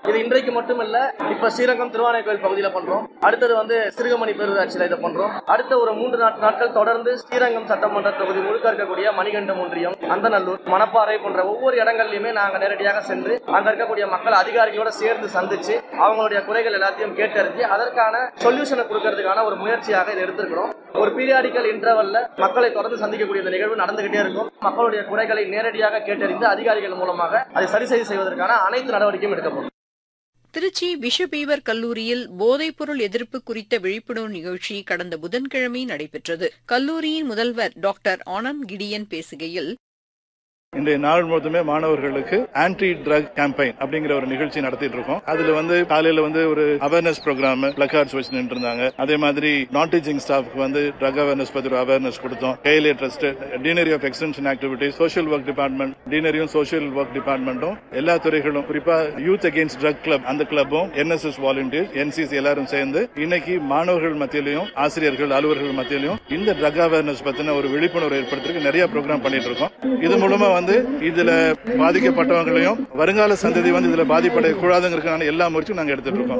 இது இன்றைக்கு மட்டுமல்ல இப்ப ஸ்ரீரங்கம் திருவானைக்கோயில் பகுதியில பண்றோம் அடுத்தது வந்து சிறுகமணி பேரூராட்சியில இதை பண்றோம் அடுத்த ஒரு மூன்று நாட்- நாட்கள் தொடர்ந்து ஸ்ரீரங்கம் சட்டமன்ற தொகுதி முழுக்க இருக்கக்கூடிய மணிகண்டம் ஒன்றியம் அந்தநல்லூர் மணப்பாறை போன்ற ஒவ்வொரு இடங்கள்லயுமே நாங்க நேரடியாக சென்று அங்க இருக்கக்கூடிய மக்கள் அதிகாரிகளோட சேர்ந்து சந்திச்சு அவங்களுடைய குறைகள் எல்லாத்தையும் கேட்டறிஞ்சு அதற்கான சொல்யூஷனை கொடுக்கறதுக்கான ஒரு முயற்சியாக இதை எடுத்திருக்கிறோம் ஒரு பீரியாடிக்கல் இன்டர்வல்ல மக்களை தொடர்ந்து சந்திக்கக்கூடிய இந்த நிகழ்வு நடந்துகிட்டே இருக்கும் மக்களுடைய குறைகளை நேரடியாக கேட்டறிந்து அதிகாரிகள் மூலமாக அதை சரி செய்து செய்வதற்கான அனைத்து நடவடிக்கையும் எடுக்கப்படும் திருச்சி பிஷபீவர் கல்லூரியில் போதைப்பொருள் எதிர்ப்பு குறித்த விழிப்புணர்வு நிகழ்ச்சி கடந்த புதன்கிழமை நடைபெற்றது கல்லூரியின் முதல்வர் டாக்டர் ஆனந்த் கிடியன் பேசுகையில் இன்றைய நாள் முழுவதுமே மாணவர்களுக்கு ஆன்டி ட்ரக் கேம்பெயின் அப்படிங்கிற ஒரு நிகழ்ச்சி நடத்திட்டு இருக்கோம் அதுல வந்து காலையில வந்து ஒரு அவேர்னஸ் ப்ரோக்ராம் பிளக்கார்ட்ஸ் வச்சு நின்று இருந்தாங்க அதே மாதிரி நான் டீச்சிங் ஸ்டாஃப்க்கு வந்து ட்ரக் அவேர்னஸ் பத்தி ஒரு அவேர்னஸ் கொடுத்தோம் K L A trust deanery of extension activities social work department டீனரியும் சோஷியல் ஒர்க் டிபார்ட்மெண்ட்டும் எல்லா துறைகளும் குறிப்பா யூத் அகேன்ஸ்ட் ட்ரக் கிளப் அந்த கிளப்பும் என்எஸ்எஸ் வாலண்டியர்ஸ் என்சிசி எல்லாரும் சேர்ந்து இன்னைக்கு மாணவர்கள் மத்தியிலையும் ஆசிரியர்கள் அலுவலர்கள் மத்தியிலையும் இந்த ட்ரக் அவேர்னஸ் பத்தின ஒரு விழிப்புணர்வு ஏற்படுத்துறதுக்கு நிறைய ப்ரோக்ராம் பண்ணிட்டு இருக்கோம் இது மூலமா வந்து இதுல பாதிக்கப்பட்டவங்களையும் வருங்கால சந்ததி வந்து இதுல பாதிப்படையக்கூடாதுங்கிறதுக்கான எல்லா முயற்சியும் நாங்க எடுத்துட்டு இருக்கோம்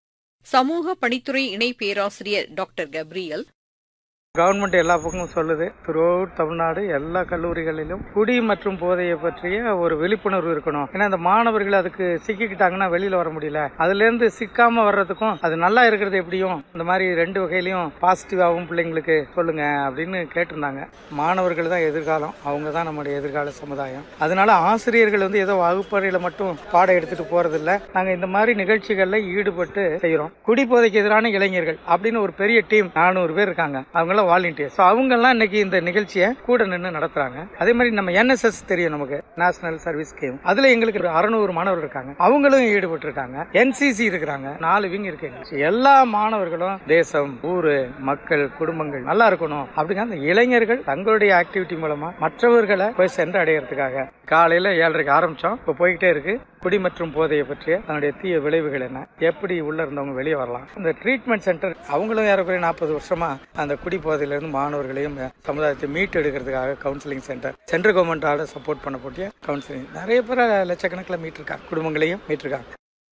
சமூக பணித்துறை இணை பேராசிரியர் டாக்டர் கப்ரியல் கவர்மெண்ட் எல்லா பக்கமும் சொல்லுது த்ரூஅவுட் தமிழ்நாடு எல்லா கல்லூரிகளிலும் குடி மற்றும் போதையை பற்றிய ஒரு விழிப்புணர்வு இருக்கணும் ஏன்னா இந்த மாணவர்கள் அதுக்கு சிக்கிக்கிட்டாங்கன்னா வெளியில வர முடியல அதுல இருந்து சிக்காம வர்றதுக்கும் அது நல்லா இருக்கிறது எப்படியும் இந்த மாதிரி ரெண்டு வகையிலையும் பாசிட்டிவாகவும் பிள்ளைங்களுக்கு சொல்லுங்க அப்படின்னு கேட்டிருந்தாங்க மாணவர்கள் தான் எதிர்காலம் அவங்க தான் நம்முடைய எதிர்கால சமுதாயம் அதனால ஆசிரியர்கள் வந்து ஏதோ வகுப்பறையில மட்டும் பாடம் எடுத்துட்டு போறதில்ல நாங்க இந்த மாதிரி நிகழ்ச்சிகள்ல ஈடுபட்டு செய்யறோம் குடிபோதைக்கு எதிரான இளைஞர்கள் அப்படின்னு ஒரு பெரிய டீம் நானூறு பேர் இருக்காங்க அவங்க எல்லாம் வாலண்டியர் ஸோ அவங்க எல்லாம் இன்னைக்கு இந்த நிகழ்ச்சியை கூட நின்று நடத்துறாங்க அதே மாதிரி நம்ம என்எஸ்எஸ் தெரியும் நமக்கு நேஷனல் சர்வீஸ் ஸ்கீம் அதுல எங்களுக்கு ஒரு அறுநூறு மாணவர்கள் இருக்காங்க அவங்களும் ஈடுபட்டு இருக்காங்க என்சிசி இருக்கிறாங்க நாலு விங் இருக்கு எங்களுக்கு. எல்லா மாணவர்களும் தேசம் ஊரு மக்கள் குடும்பங்கள் நல்லா இருக்கணும் அப்படிங்கிற அந்த இளைஞர்கள் தங்களுடைய ஆக்டிவிட்டி மூலமா மற்றவர்களை போய் சென்று அடையறதுக்காக காலையில ஏழரைக்கு ஆரம்பிச்சோம் இப்போ போய்கிட்டே இருக்கு குடி மற்றும் போதையை பற்றிய அதனுடைய தீய விளைவுகள் என்ன எப்படி உள்ள இருந்தவங்க வெளியே வரலாம் இந்த ட்ரீட்மெண்ட் சென்டர் அவங்களும் ஏறக்குறைய நாற்பது வருஷமா அந்த குடி போதையில இருந்து மாணவர்களையும் சமுதாயத்தை மீட்டு எடுக்கிறதுக்காக கவுன்சிலிங் சென்டர் சென்ட்ரல் கவர்மெண்டால சப்போர்ட் பண்ணக்கூடிய கவுன்சிலிங் நிறைய பேர் லட்சக்கணக்கில் மீட்டிருக்காங்க குடும்பங்களையும் மீட்டிருக்காங்க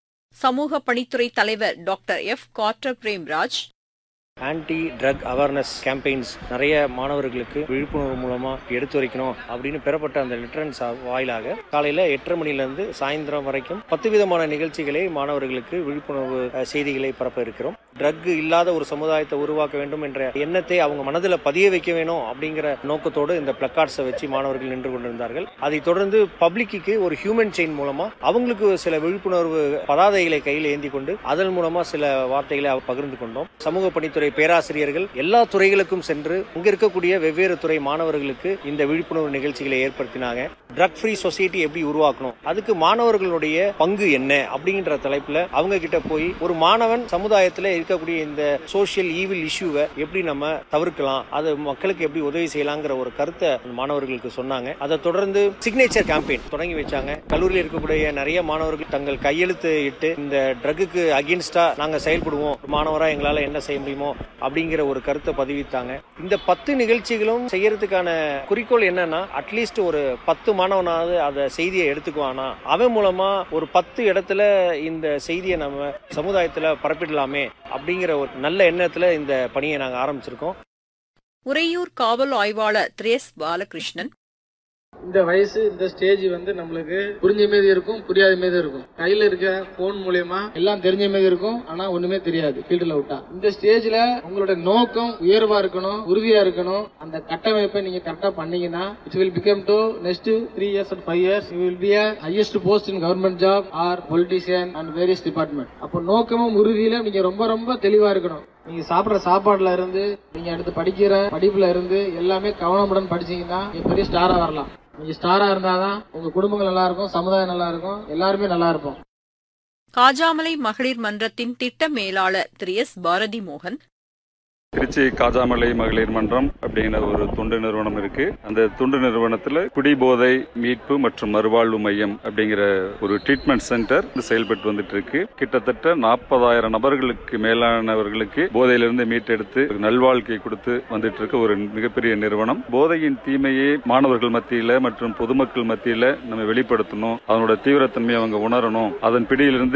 சமூக பணித்துறை தலைவர் doctor F Carter Premraj anti drug awareness campaigns நிறைய மாணவர்களுக்கு விழிப்புணர்வு மூலமா எடுத்துரைக்கணும் அப்படின்னு பெறப்பட்ட அந்த லிட்டரன்ஸ் வாயிலாக காலையில எட்டரை மணில இருந்து சாயந்தரம் வரைக்கும் பத்து விதமான நிகழ்ச்சிகளை மாணவர்களுக்கு விழிப்புணர்வு அஹ், செய்திகளை பரப்ப இருக்கிறோம் ட்ரக் இல்லாத ஒரு சமுதாயத்தை உருவாக்க வேண்டும் என்ற எண்ணத்தை அவங்க மனதில் பதிய வைக்க வேணும் அப்படிங்கிற நோக்கத்தோடு இந்த பிளக்கார்ட்ஸை வச்சு மாணவர்கள் நின்று கொண்டிருந்தார்கள் அதை தொடர்ந்து பப்ளிக்கு ஒரு ஹியூமன் செயின் மூலமா அவங்களுக்கு சில விழிப்புணர்வு பதாதைகளை கையில் ஏந்தி கொண்டு அதன் மூலமா சில வார்த்தைகளை அவ- பகிர்ந்து கொண்டோம் சமூக பணித்துறை பேராசிரியர்கள் எல்லா துறைகளுக்கும் சென்று இங்க இருக்கக்கூடிய வெவ்வேறு துறை மாணவர்களுக்கு இந்த விழிப்புணர்வு நிகழ்ச்சிகளை ஏற்படுத்தினாங்க ட்ரக் ஃப்ரீ சொசைட்டி எப்படி உருவாக்கணும் அதுக்கு மாணவர்களுடைய பங்கு என்ன அப்படிங்கிற தலைப்புல அவங்க கிட்ட போய் ஒரு மாணவன் சமுதாயத்துல இருக்கக்கூடிய இந்த சோஷியல் ஈவில் இஷ்யூவை எப்படி நம்ம தவிர்க்கலாம் அது மக்களுக்கு எப்படி உதவி செய்யலாங்கிற ஒரு கருத்தை அந்த மாணவர்களுக்கு சொன்னாங்க அதை தொடர்ந்து சிக்னேச்சர் கேம்பெயின் தொடங்கி வச்சாங்க கல்லூரியில் இருக்கக்கூடிய நிறைய மாணவர்கள் தங்கள் கையெழுத்து இட்டு இந்த ட்ரக்குக்கு அகேன்ஸ்டா நாங்க செயல்படுவோம் ஒரு மாணவரா எங்களால என்ன செய்ய முடியுமோ அப்படிங்கிற ஒரு கருத்தை பதிவித்தாங்க இந்த பத்து நிகழ்ச்சிகளும் செய்யறதுக்கான குறிக்கோள் என்னன்னா அட்லீஸ்ட் ஒரு பத்து மாணவனாவது அதை செய்தியை எடுத்துக்குவானா அவன் மூலமா ஒரு பத்து இடத்துல இந்த செய்தியை நம்ம சமுதாயத்துல பரப்பிடலாமே அப்படிங்கிற ஒரு நல்ல எண்ணத்துல இந்த பணியை நாங்க ஆரம்பிச்சிருக்கோம் உறையூர் காவல் ஆய்வாளர் திரேஸ் பாலகிருஷ்ணன் இந்த வயசு இந்த ஸ்டேஜ் வந்து நம்மளுக்கு புரிஞ்ச மீது இருக்கும் புரியாத மீது இருக்கும் கையில இருக்க போன் மூலியமா எல்லாம் தெரிஞ்ச மீது இருக்கும் ஆனா ஒண்ணுமே தெரியாது ஃபீல்டுல விட்டா இந்த ஸ்டேஜ்ல உங்களோட நோக்கம் உயர்வா இருக்கணும் உறுதியா இருக்கணும் அந்த கட்டமைப்பை நீங்க கரெக்டா பண்ணீங்கன்னா it will become to next three years and five years you will be a highest post in government job or politician and various department அப்போ நோக்கமும் உறுதியில நீங்க ரொம்ப ரொம்ப தெளிவா இருக்கணும் நீங்க சாப்பிடுற சாப்பாடுல இருந்து நீங்க அடுத்து படிக்கிற படிப்புல இருந்து எல்லாமே கவனமுடன் படிச்சீங்கன்னா நீங்க பெரிய ஸ்டாரா வரலாம் நீங்க ஸ்டாரா இருந்தாதான் உங்க குடும்பங்கள் நல்லா இருக்கும் சமுதாயம் நல்லா இருக்கும் எல்லாருமே நல்லா இருப்போம் காஜாமலை மகளிர் மன்றத்தின் திட்ட மேலாளர் திரு எஸ் பாரதி மோகன் திருச்சி காஜாமலை மகளிர் மன்றம் அப்படிங்கிற ஒரு தொண்டு நிறுவனம் இருக்கு அந்த தொண்டு நிறுவனத்துல குடிபோதை மீட்பு மற்றும் மறுவாழ்வு மையம் அப்படிங்கிற ஒரு ட்ரீட்மெண்ட் சென்டர் செயல்பட்டு வந்துட்டு இருக்கு கிட்டத்தட்ட நாற்பதாயிரம் நபர்களுக்கு மேலானவர்களுக்கு போதையிலிருந்து மீட்டெடுத்து நல்வாழ்க்கை கொடுத்து வந்துட்டு இருக்க ஒரு மிகப்பெரிய நிறுவனம் போதையின் தீமையை மாணவர்கள் மத்தியில மற்றும் பொதுமக்கள் மத்தியில நம்ம வெளிப்படுத்தணும் அதனோட தீவிரத்தன்மையை அவங்க உணரணும் அதன் பிடியிலிருந்து